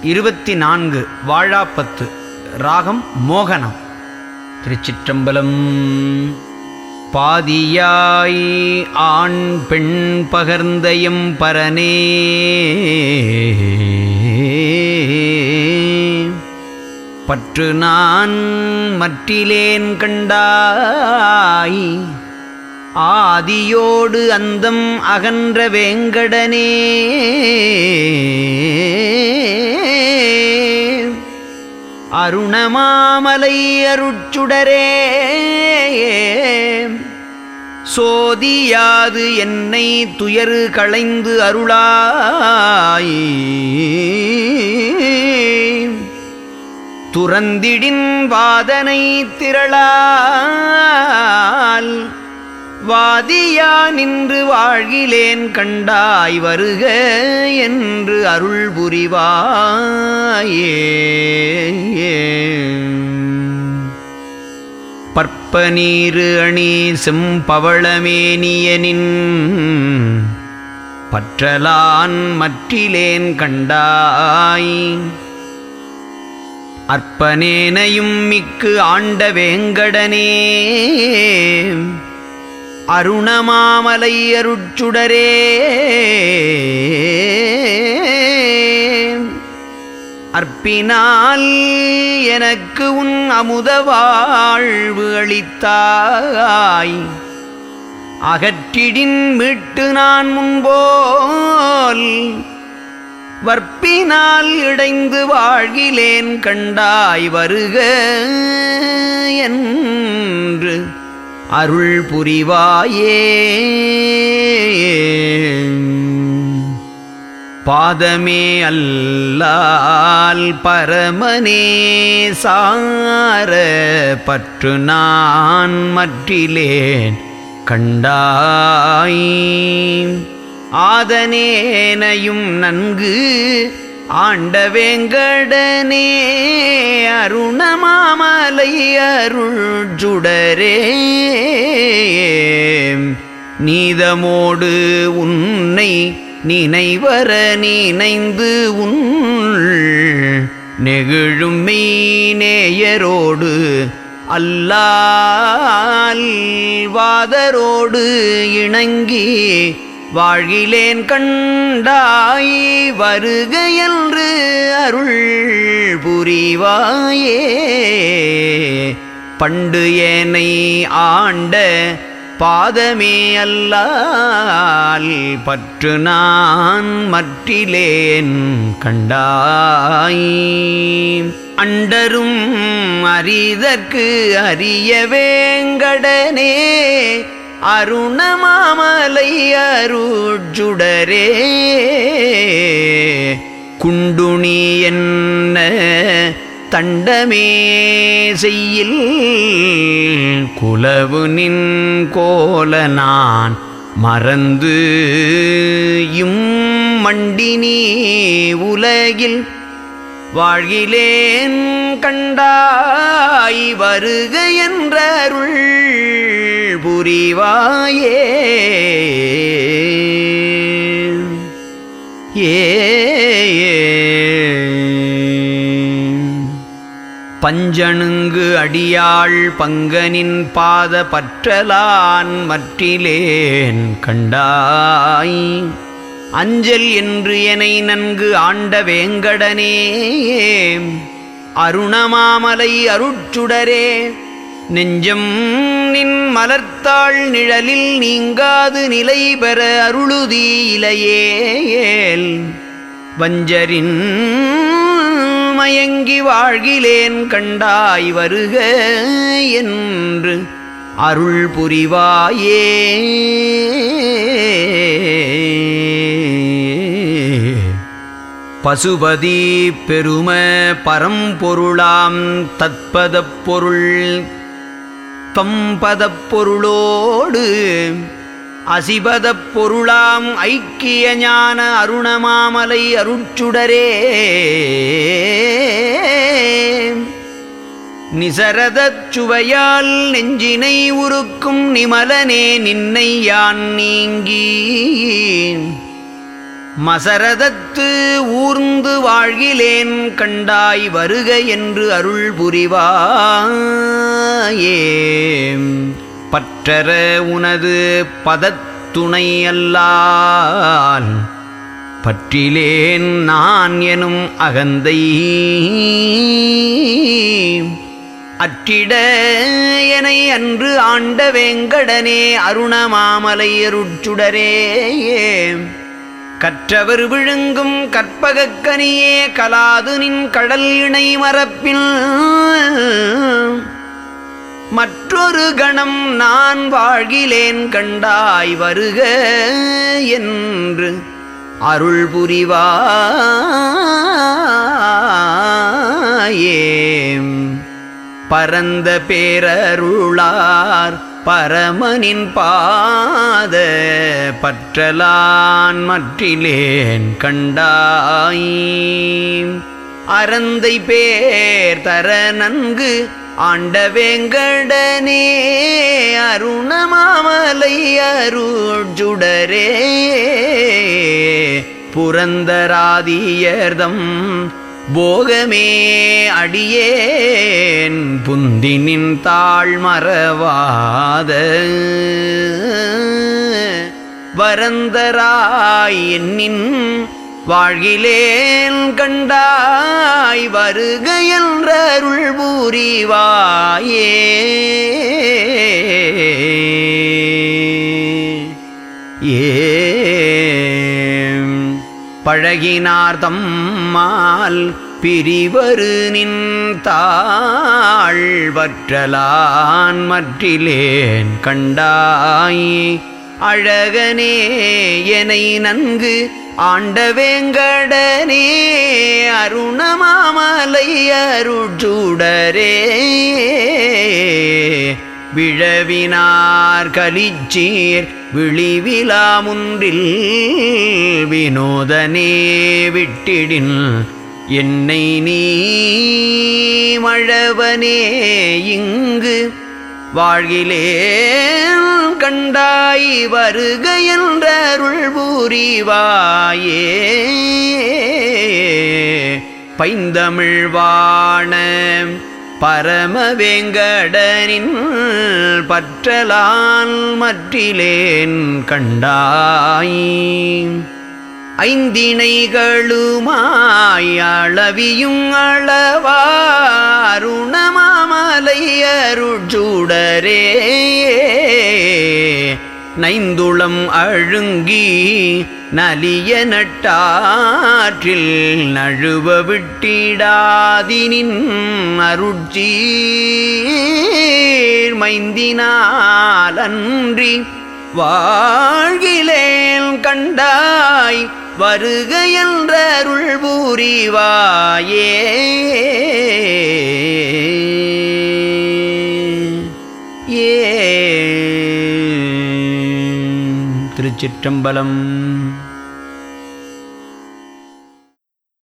இருபத்தி நான்கு வாழாப்பத்து ராகம் மோகனம் திருச்சிற்றம்பலம் பாதியாய் ஆண் பெண் பகர்ந்தயம் பரனே பற்று நான் மற்றிலேன் கண்டாய் ஆதியோடு அந்தம் அகன்ற வேங்கடனே அருணமாமலை அருட்சுடரே சோதியாது என்னை துயரு களைந்து அருளாய் துறந்திடின் வாதனை திரளால் வாதியா நின்று வாழ்கிலேன் கண்டாய் வருக என்று அருள் புரிவாயே பற்பனீரு அணி செம்பவளமேனியனின் பற்றலான் மற்றிலேன் கண்டாய் அற்பனேனையும் மிக்கு ஆண்ட வேங்கடனே அருணமாமலை அருட்சுடரே அற்பினால் எனக்கு உன் அமுத வாழ்வு அளித்தாய் அகற்றிடின் மீட்டு நான் முன்போல் வற்பினால் இடைந்து வாழ்கிலேன் கண்டாய் வருக என்று அருள் புரிவாயே பாதமே அல்லால் பரமனே சார பற்று நான் மற்றிலேன் கண்டாய் ஆதனேனையும் நன்கு ஆண்ட வேங்கடனே அருணமாமலை அருள் ஜுடரே நீதமோடு உன்னை நினைவர நினைந்து உன் நெகிழும் மெய்நேயரோடு அல்லால் வாதரோடு இணங்கி வாழ்கிலேன் கண்டாய் வருக என்று அருள் புரிவாயே பண்டு ஏனை ஆண்ட பாதமே அல்லால் பற்று நான் மற்றிலேன் கண்டாய் அண்டரும் அரிதற்கு அரிய வேங்கடனே அருணமாமலை அருட்சுடரே குண்டுணி என்ன தண்டமே செய்யில் குலவு நின் கோல நான் மறந்து இம் மண்டினி உலகில் வாழ்கிலேன் கண்டாய் வருக என்றருள் புரிவாயே ஏ பஞ்சணுங்கு அடியாள் பங்கனின் பாத பற்றலான் மற்றிலேன் கண்டாய் அஞ்சல் என்று என்னை நன்கு ஆண்ட வேங்கடனே அருணமாமலை அருட்சுடரே நெஞ்சம் நின் மலர்த்தாள் நிழலில் நீங்காது நிலை பெற அருளுதி இலையேல் வஞ்சரின் மயங்கி வாழ்கிலேன் கண்டாய் வருக என்று அருள் புரிவாயே பசுபதி பெரும பரம்பொருளாம் தத்பதப் பொருள் தம்பதப் பொருளோடு அசிபதப் பொருளாம் ஐக்கிய ஞான அருணமாமலை அருட்சுடரே நிசரதச் சுவையால் நெஞ்சினை உருக்கும் நிமலனே நின்னை யான் நீங்கி மசரதத்து ஊர்ந்து வாழ்கிலேன் கண்டாய் வருக என்று அருள் புரிவாயே பற்றற உனது பதத்துணை அல்லால் பற்றிலேன் நான் எனும் அகந்தை அற்றிட எனை அன்று ஆண்ட வேங்கடனே அருணமாமலை அருட்சுடரே கற்றவர் விழுங்கும் கற்பகக்கனியே கலாது நின் கடல் இணை மரப்பில் மற்றொரு கணம் நான் வாழ்கிலேன் கண்டாய் வருக என்று அருள் புரிவாயே பரந்த பேரருளார் பரமனின் பாத பற்றலான் மற்றிலேன் கண்டாய் அறந்தை பேர் தர நன்கு ஆண்ட வேங்கடனே அருணமாமலை அருட்சுடரே புரந்தராதியர்தம் போகமே அடியேன் புந்தினின் தாழ் மறவாத வரந்தராய் என்னின் வாழ்கிலேன் கண்டாய் வருக என்ற அருள் பூரிவாயே ஏம் பழகினார் தம்மால் பிரிவரு நின் தாழ்வற்றலான் மற்றிலேன் கண்டாய் அழகனே எனை நன்கு ஆண்ட வேங்கடனே அருணமாமலை அருட்சுடரே விழவினார் கலிச்சீர் விழிவிலா முன்றில் வினோதனே விட்டிடின் என்னை நீ மழவனே இங்கு வாழ்கிலேன் கண்டாய் வருக என்ற அருள் பூரிவாயே பைந்தமிழ்வாண பரமவேங்கடனின் பற்றலால் மற்றிலேன் கண்டாய் ஐந்திணைகளுமாய் அளவியும் அளவாருணமாமலை அருட்சுடரே நைந்துளம் அழுங்கி நலிய நட்டாற்றில் நழுவ விட்டிடாதினின் அருட்சீர் மைந்தினால் அன்றி வாழ்கிலேன் கண்டாய் வருக என்ற அருள் பூரிவாயே ஏ திருச்சிற்றம்பலம்